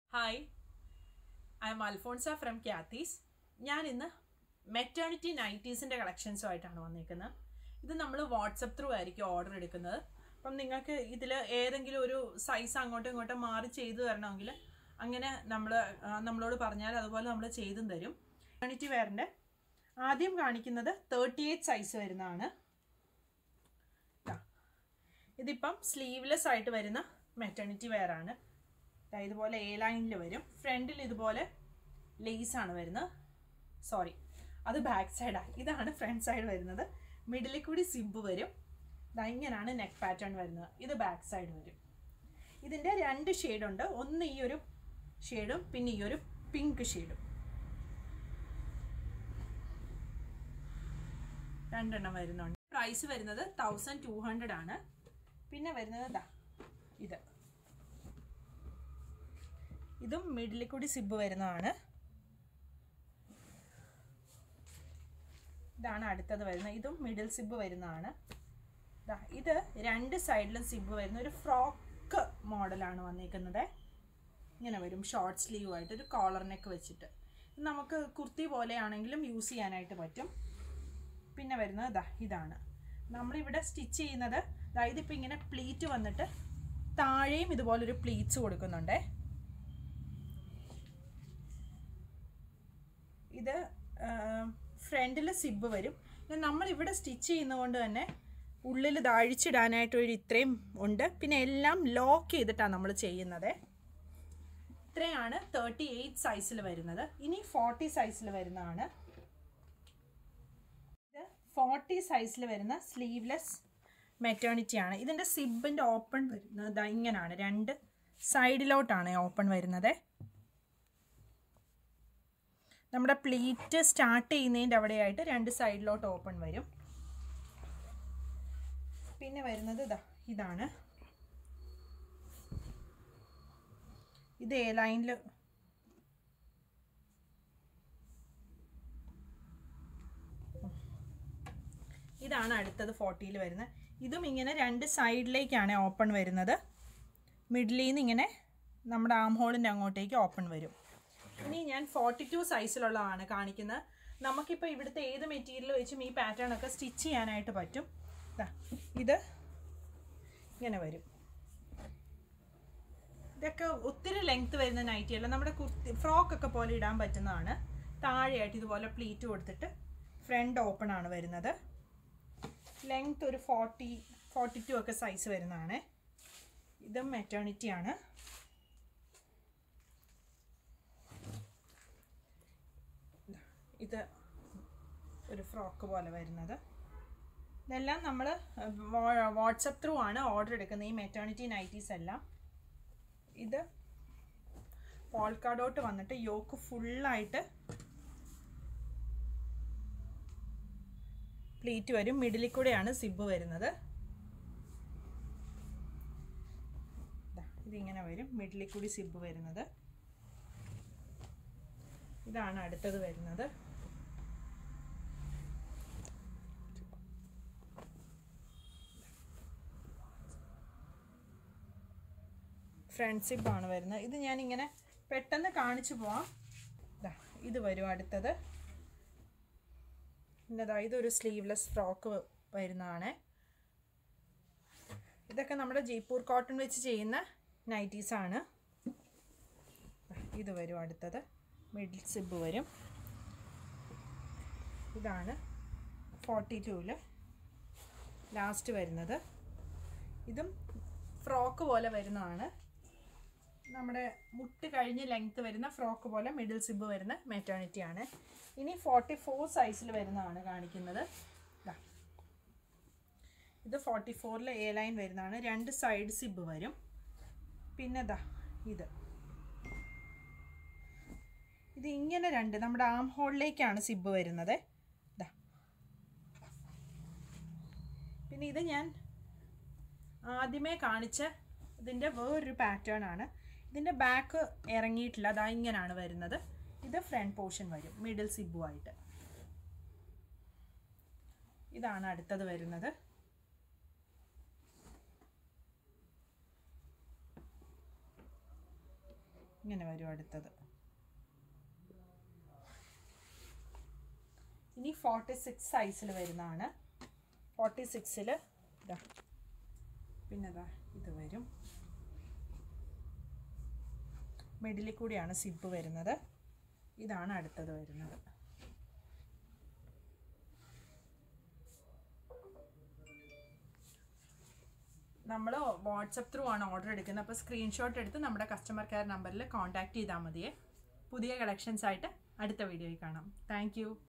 Hi I am Alphonsa from Cathy's ഞാൻ ഇന്ന് maternity നൈറ്റീസിൻ്റെ കളക്ഷൻസുമായിട്ടാണ് വന്നിരിക്കുന്നത് ഇത് നമ്മൾ വാട്സപ്പ് ത്രൂ ആയിരിക്കും ഓർഡർ എടുക്കുന്നത് അപ്പം നിങ്ങൾക്ക് ഇതിൽ ഏതെങ്കിലും ഒരു സൈസ് അങ്ങോട്ടും ഇങ്ങോട്ടും മാറി ചെയ്തു തരണമെങ്കിൽ അങ്ങനെ നമ്മൾ നമ്മളോട് പറഞ്ഞാൽ അതുപോലെ നമ്മൾ ചെയ്തും തരും മെറ്റേണിറ്റി വെയറിൻ്റെ ആദ്യം കാണിക്കുന്നത് തേർട്ടി എയ്റ്റ് സൈസ് വരുന്നതാണ് ദാ. ഇതിപ്പം സ്ലീവ്ലെസ് ആയിട്ട് വരുന്ന മെറ്റേണിറ്റി വെയർ ആണ് ദാ ഇതുപോലെ എ ലൈനിൽ വരും ഫ്രണ്ടിൽ ഇതുപോലെ ലേസാണ് വരുന്നത് സോറി അത് ബാക്ക് സൈഡാണ് ഇതാണ് ഫ്രണ്ട് സൈഡ് വരുന്നത് മിഡിലിൽ കൂടി സിബ് വരും ദാ ഇങ്ങനെയാണ് നെക്ക് പാറ്റേൺ വരുന്നത് ഇത് ബാക്ക് സൈഡ് വരും ഇതിൻ്റെ രണ്ട് ഷെയ്ഡുണ്ട് ഒന്ന് ഈ ഒരു ഷെയ്ഡും പിന്നെ ഈ ഒരു പിങ്ക് ഷെയ്ഡും രണ്ടെണ്ണം വരുന്നുണ്ട് പ്രൈസ് വരുന്നത് തൗസൻഡ് ടു ഹൺഡ്രഡ് ആണ് പിന്നെ വരുന്നത് ദാ ഇത് ഇതും മിഡിലിൽ കൂടി സിബ് വരുന്നതാണ് ഇതാണ് അടുത്തത് വരുന്നത് ഇതും മിഡിൽ സിബ് വരുന്നതാണ് ദാ ഇത് രണ്ട് സൈഡിലും സിബ് വരുന്ന ഒരു ഫ്രോക്ക് മോഡലാണ് വന്നിരിക്കുന്നത് ഇങ്ങനെ വരും ഷോർട്ട് സ്ലീവ് ആയിട്ട് ഒരു കോളർ നെക്ക് വെച്ചിട്ട് ഇത് നമുക്ക് കുർത്തി പോലെയാണെങ്കിലും യൂസ് ചെയ്യാനായിട്ട് പറ്റും പിന്നെ വരുന്നത് ദാ ഇതാണ് നമ്മളിവിടെ സ്റ്റിച്ച് ചെയ്യുന്നത് ദാ ഇതിപ്പോൾ ഇങ്ങനെ പ്ലീറ്റ് വന്നിട്ട് താഴെയും ഇതുപോലൊരു പ്ലീറ്റ്സ് കൊടുക്കുന്നുണ്ടേ ഇത് ഫ്രണ്ടിൽ സിബ് വരും പിന്നെ നമ്മളിവിടെ സ്റ്റിച്ച് ചെയ്യുന്നതുകൊണ്ട് തന്നെ ഉള്ളിൽ ഇത് അഴിച്ചിടാനായിട്ട് ഒരു ഇത്രയും ഉണ്ട് പിന്നെ എല്ലാം ലോക്ക് ചെയ്തിട്ടാണ് നമ്മൾ ചെയ്യുന്നത് ഇത്രയാണ് തേർട്ടി എയ്റ്റ് സൈസിൽ വരുന്നത് ഇനി ഫോർട്ടി സൈസിൽ വരുന്നതാണ് ഇത് ഫോർട്ടി സൈസിൽ വരുന്ന സ്ലീവ്ലെസ് മെറ്റേണിറ്റി ആണ് ഇതിൻ്റെ സിബിൻ്റെ ഓപ്പൺ വരുന്നത് ദാ ഇങ്ങനെയാണ് രണ്ട് സൈഡിലോട്ടാണ് ഓപ്പൺ വരുന്നത് നമ്മുടെ പ്ലീറ്റ് സ്റ്റാർട്ട് ചെയ്യുന്നതിൻ്റെ അവിടെയായിട്ട് രണ്ട് സൈഡിലോട്ട് ഓപ്പൺ വരും പിന്നെ വരുന്നത് ഇതാ ഇതാണ് ഇത് എ ലൈനിൽ ഇതാണ് അടുത്തത് ഫോർട്ടിയിൽ വരുന്നത് ഇതും ഇങ്ങനെ രണ്ട് സൈഡിലേക്കാണ് ഓപ്പൺ വരുന്നത് മിഡിലിൽ നിന്ന് ഇങ്ങനെ നമ്മുടെ ആം ഹോളിൻ്റെ അങ്ങോട്ടേക്ക് ഓപ്പൺ വരും ഇനി ഞാൻ ഫോർട്ടി ടു സൈസിലുള്ളതാണ് കാണിക്കുന്നത് നമുക്കിപ്പോൾ ഇവിടുത്തെ ഏത് മെറ്റീരിയൽ വെച്ചും ഈ പാറ്റേൺ ഒക്കെ സ്റ്റിച്ച് ചെയ്യാനായിട്ട് പറ്റും ദാ, ഇത് ഇങ്ങനെ വരും ഇതൊക്കെ ഒത്തിരി ലെങ്ത് വരുന്ന നൈറ്റി അല്ല നമ്മുടെ കുർത്തി ഫ്രോക്കൊക്കെ പോലെ ഇടാൻ പറ്റുന്നതാണ് താഴെയായിട്ട് ഇതുപോലെ പ്ലീറ്റ് കൊടുത്തിട്ട് ഫ്രണ്ട് ഓപ്പൺ ആണ് വരുന്നത് ലെങ്ത് ഒരു ഫോർട്ടി ഫോർട്ടി ടു ഒക്കെ സൈസ് വരുന്നതാണ് ഇതും മെറ്റേണിറ്റി ആണ് ഇത് ഒരു ഫ്രോക്ക് പോലെ വരുന്നത് ഇതെല്ലാം നമ്മൾ വാട്സപ്പ് ത്രൂ ആണ് ഓർഡർ എടുക്കുന്നത് ഈ മെറ്റേണിറ്റി നൈറ്റീസ് എല്ലാം ഇത് പോൾക്കാഡോട്ട് വന്നിട്ട് യോക്ക് ഫുള്ളായിട്ട് പ്ലീറ്റ് വരും മിഡിലിൽ കൂടെയാണ് സിബ് വരുന്നത് ദാ, ഇതിങ്ങനെ വരും മിഡിലിൽ കൂടി സിബ് വരുന്നത് ഇതാണ് അടുത്തത് വരുന്നത് ഫ്രണ്ട് സിബാണ് വരുന്നത് ഇത് ഞാനിങ്ങനെ പെട്ടെന്ന് കാണിച്ചു പോവാം ദാ, ഇത് വരും അടുത്തത് പിന്നെതാ ഇതൊരു സ്ലീവ്ലെസ് ഫ്രോക്ക് വരുന്നതാണ് ഇതൊക്കെ നമ്മുടെ ജയ്പൂർ കോട്ടൺ വെച്ച് ചെയ്യുന്ന നൈറ്റീസാണ് ഇത് വരും അടുത്തത് മിഡിൽ സിബ് വരും ഇതാണ് ഫോർട്ടി ടൂവിൽ ലാസ്റ്റ് വരുന്നത് ഇതും ഫ്രോക്ക് പോലെ വരുന്നതാണ് നമ്മുടെ മുട്ട് കഴിഞ്ഞ് ലെങ്ത്ത് വരുന്ന ഫ്രോക്ക് പോലെ മിഡിൽ സിബ് വരുന്ന മെറ്റേണിറ്റി ആണ് ഇനി ഫോർട്ടി ഫോർ സൈസിൽ വരുന്നതാണ് കാണിക്കുന്നത് ദാ. ഇത് ഫോർട്ടി ഫോറിൽ എ ലൈൻ വരുന്നതാണ് രണ്ട് സൈഡ് സിബ് വരും പിന്നെ ദാ ഇത് ഇത് ഇങ്ങനെ രണ്ട് നമ്മുടെ ആം ഹോളിലേക്കാണ് സിബ് വരുന്നത് ദാ പിന്നെ ഇത് ഞാൻ ആദ്യമേ കാണിച്ച ഇതിൻ്റെ വേറൊരു പാറ്റേൺ ആണ് ഇതിൻ്റെ ബാക്ക് ഇറങ്ങിയിട്ടില്ല അതാ ഇങ്ങനെയാണ് വരുന്നത് ഇത് ഫ്രണ്ട് പോർഷൻ വരും മിഡിൽ സിബുമായിട്ട് ഇതാണ് അടുത്തത് വരുന്നത് ഇങ്ങനെ വരും അടുത്തത് ഇനി ഫോർട്ടി സിക്സ് സൈസിൽ വരുന്നതാണ് ഫോർട്ടി സിക്സിൽ ഇതാ പിന്നെ ഇതാ ഇത് വരും മിഡിലിൽ കൂടിയാണ് സിബ് വരുന്നത് ഇതാണ് അടുത്തത് വരുന്നത് നമ്മൾ വാട്സപ്പ് ത്രൂ ആണ് ഓർഡർ എടുക്കുന്നത് അപ്പോൾ സ്ക്രീൻഷോട്ട് എടുത്ത് നമ്മുടെ കസ്റ്റമർ കെയർ നമ്പറിൽ കോൺടാക്ട് ചെയ്താൽ മതിയേ പുതിയ കളക്ഷൻസ് ആയിട്ട് അടുത്ത വീഡിയോയിൽ കാണാം താങ്ക്